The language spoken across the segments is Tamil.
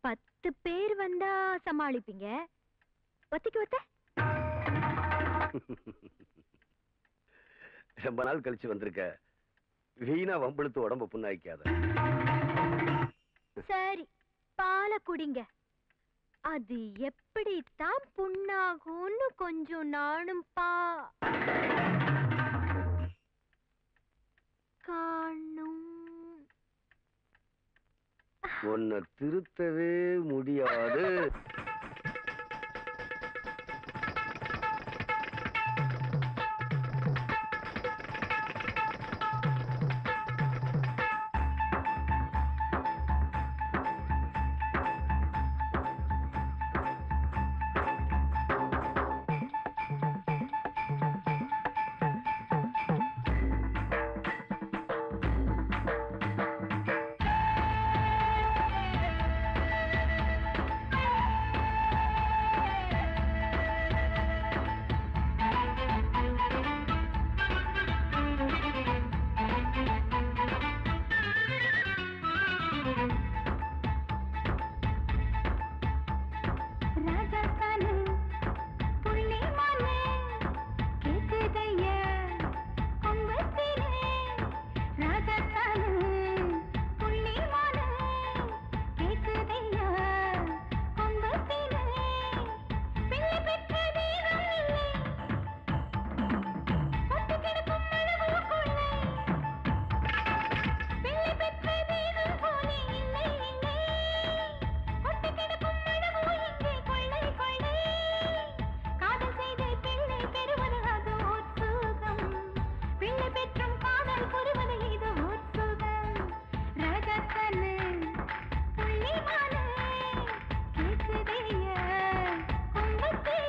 பத்து பேர் வந்தா சமாளிப்பீங்க ஒத்திக்கு ஒத்த ரொம்ப நாள் கழிச்சு வந்திருக்க வீணா வம்பிழுத்து உடம்ப புண்ணாய்க்காத சரி பாலை குடிங்க அது எப்படித்தான் புண்ணாகும்னு கொஞ்சம் நானும் பா காணும் உன்னை திருத்தவே முடியாது ராஜஸ்தானு புள்ளி மானே கேக்குதைய கொம்பத்திலே ராஜஸ்தானு புள்ளி மானே கேக்குதைய கொம்பத்திலே பிள்ளை பெற்ற தெய்வம் இல்லை ஒட்டு கிடக்கும் மனதுக்குள்ளே பிள்ளை பெற்ற தெய்வம் போலே இல்லை இல்லை ஒட்டு கிடக்கும் மனமோ இங்கே கொள்ளை கொள்ளை காதல் செய்து பிள்ளை பெறுவது அது ஓர் சுகம் பிள்ளை பெற்றும் காதல் புரிவது இது ஓர் சுகம் ரகத்தனு புள்ளிமானே கேக்குதைய கும்பத்திலே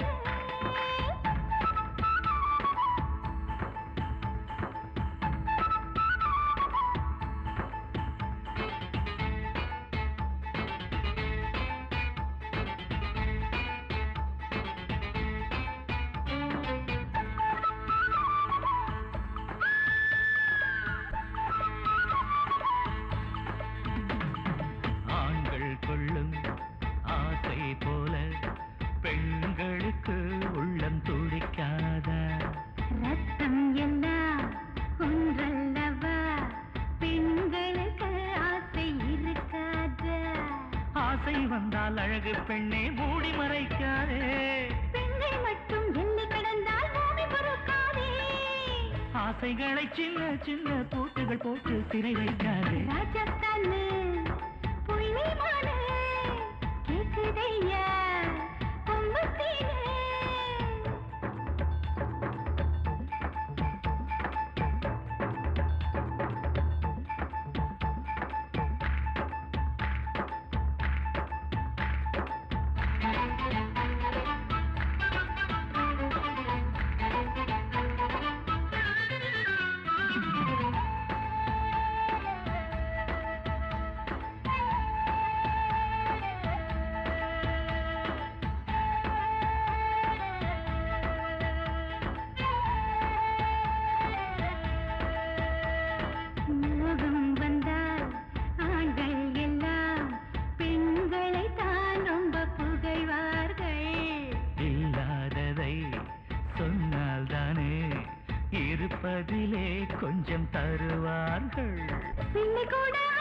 ஆண்கள் கொள்ளும் ஆசை போல பெண்களுக்கு உள்ளம் துடிக்காதா ரத்தம் எல்லாம் ஒன்றல்லவா பெண்களுக்கு ஆசை இருக்காது ஆசை வந்தால் அழகு பெண்ணே மூடி மறைக்காதே பெண்ணை மட்டும் எண்ணி கிடந்தால் பூமி பொறுக்காதே ஆசைகளை சின்ன சின்ன பூட்டுகள் போட்டு சிறை வைக்காதே ராஜஸ்தானு புள்ளிமான கேக்குதையா கும்பத்திலே மோகம் வந்தால் ஆண்கள் எல்லாம் பெண்களை தான் ரொம்ப புகைவார்கள் இல்லாததை சொன்னால் தானே இருப்பதிலே கொஞ்சம் தருவார்கள் பிள்ளை கூட